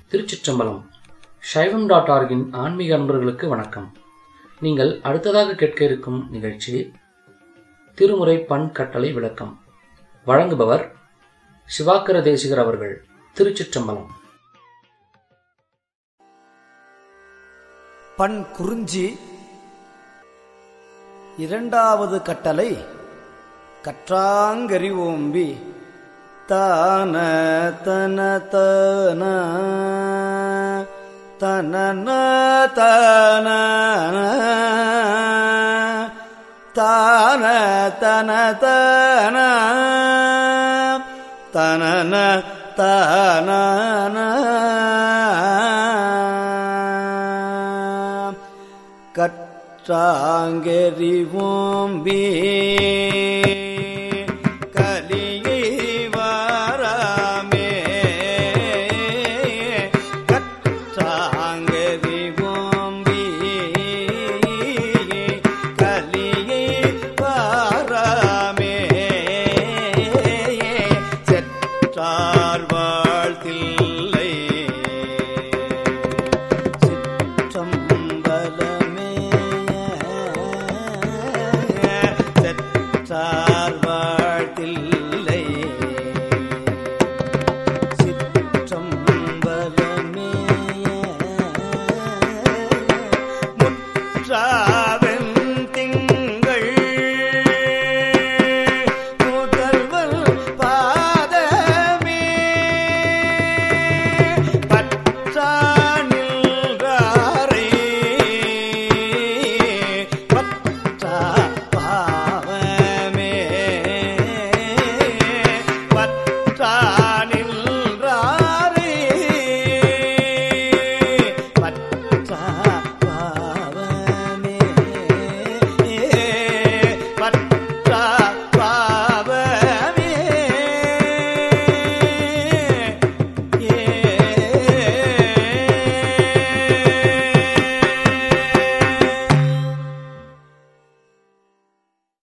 திருச்சிற்றம்பலம் சைவம் டாட் ஆர்கின் ஆன்மீக அன்பர்களுக்கு வணக்கம் நீங்கள் அடுத்ததாக கேட்க இருக்கும் நிகழ்ச்சி திருமுறை பண் கட்டளை விளக்கம் வழங்குபவர் சிவாக்கர தேசிகர் அவர்கள் திருச்சிற்றம்பலம் பண் குறிஞ்சி இரண்டாவது கட்டளை கற்றாங்கரி ஓம்பி தான தன தன தன தன தான தன தன தனன தன கற்றாங்கெறி ஓம்பி